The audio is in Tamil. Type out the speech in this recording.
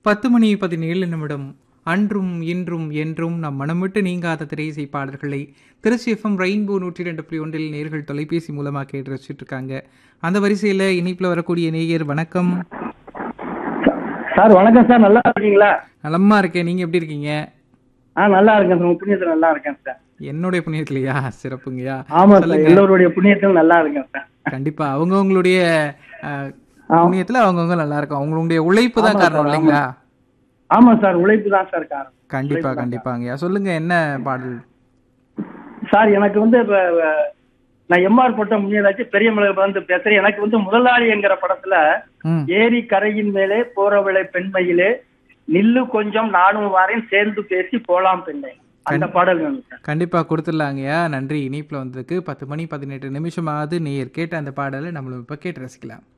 பத்து மணி பதினேழு நிமிடம் அன்றும் இன்றும் என்றும் நம் மனமிட்டு நீங்காத திரையிசை பாடல்களை திருச்சி எஃப்எம் ரெயின்போ நூற்றி ரெண்டு புள்ளி ஒன்றில் நேர்கள் தொலைபேசி மூலமாக கேட்டு ரசிச்சுட்டு இருக்காங்க அந்த வரிசையில் இனிப்பில் வரக்கூடிய நேயர் வணக்கம் சார் வணக்கம் சார் நல்லா இருக்கீங்களா நலமா இருக்கேன் நீங்க எப்படி இருக்கீங்க ஆ நல்லா இருக்கேன் சார் உங்க புண்ணியத்தில் நல்லா இருக்கேன் சார் என்னுடைய புண்ணியத்திலையா சிறப்புங்கய்யா ஆமா சார் சொல்லுங்க. எல்லோருடைய புண்ணியத்தில் நல்லா இருக்கேன் சார் கண்டிப்பா அவங்கவுங்களுடைய அஹ், ஆ. புண்ணியத்துல அவங்கவுங்க நல்லா இருக்கும் அவங்களுடைய உழைப்பு தான் ஆமா காரணம் சார், இல்லைங்களா ஆமா சார் உழைப்பு தான் சார் காரணம் கண்டிப்பா கண்டிப்பாங்கய்யா சொல்லுங்க என்ன பாடல் சார் எனக்கு வந்து இப்ப, அஹ், நான் எம்ஆர் போட்ட முன்னியதாச்சு பெரிய மலை வந்து பேசுறேன் எனக்கு வந்து முதலாளி என்கிற படத்துல ம் ஏரி கரையின் மேலே போறவளை பெண்மையிலே நில்லு கொஞ்சம் நானும் வாரேன் சேர்ந்து பேசி போலாம் பெண்ணை அந்த பாடல் வேணும் சார் கண்டிப்பா கொடுத்துடலாங்கய்யா நன்றி இனிப்புல வந்ததுக்கு பத்து மணி பதினெட்டு நிமிஷமாவது நேயர் கேட்ட அந்த பாடலை நம்மளும் இப்ப கேட்டு ரசிக்கலாம்